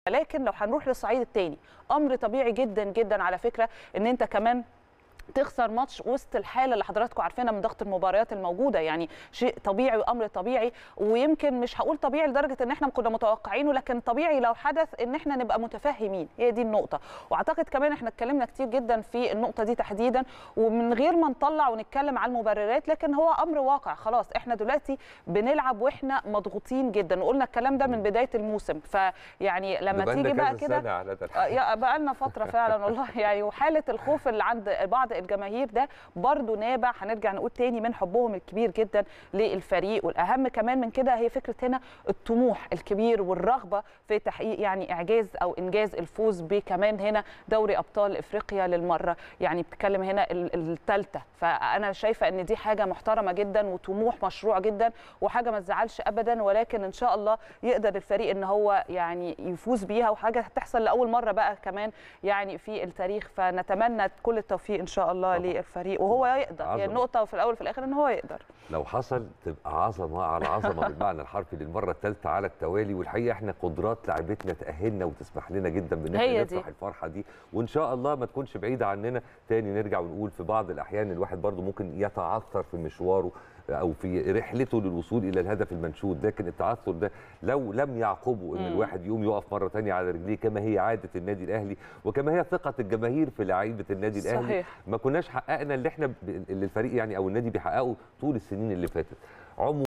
لكن لو هنروح للصعيد الثاني امر طبيعي جدا جدا على فكره ان انت كمان تخسر ماتش وسط الحاله اللي حضراتكم عارفينها من ضغط المباريات الموجوده يعني شيء طبيعي وامر طبيعي ويمكن مش هقول طبيعي لدرجه ان احنا كنا متوقعينه لكن طبيعي لو حدث ان احنا نبقى متفهمين هي دي النقطه واعتقد كمان احنا اتكلمنا كتير جدا في النقطه دي تحديدا ومن غير ما نطلع ونتكلم على المبررات لكن هو امر واقع خلاص احنا دلوقتي بنلعب واحنا مضغوطين جدا وقلنا الكلام ده من بدايه الموسم فيعني لما تيجي بقى كده بقى لنا فتره فعلا والله يعني وحاله الخوف اللي عند بعض الجماهير ده برضو نابع هنرجع نقول تاني من حبهم الكبير جدا للفريق والاهم كمان من كده هي فكره هنا الطموح الكبير والرغبه في تحقيق يعني اعجاز او انجاز الفوز بكمان هنا دوري ابطال افريقيا للمره يعني بتتكلم هنا الثالثه فانا شايفه ان دي حاجه محترمه جدا وطموح مشروع جدا وحاجه ما تزعلش ابدا ولكن ان شاء الله يقدر الفريق ان هو يعني يفوز بيها وحاجه هتحصل لاول مره بقى كمان يعني في التاريخ فنتمنى كل التوفيق ان شاء الله الله للفريق وهو يقدر هي يعني النقطه في الاول وفي الاخر ان هو يقدر لو حصل تبقى عظمه على عظمه بالمعنى الحرفي للمره الثالثه على التوالي والحقيقه احنا قدرات لعبتنا تاهلنا وتسمح لنا جدا بان احنا نفرح الفرحه دي وان شاء الله ما تكونش بعيده عننا تاني نرجع ونقول في بعض الاحيان الواحد برضو ممكن يتعثر في مشواره او في رحلته للوصول الى الهدف المنشود لكن التعثر ده لو لم يعقبه ان الواحد يقوم يقف مره ثانيه على رجليه كما هي عاده النادي الاهلي وكما هي ثقه الجماهير في لعيبه النادي الاهلي صحيح. ما كناش حققنا اللي احنا اللي الفريق يعني او النادي بيحققه طول السنين اللي فاتت عمو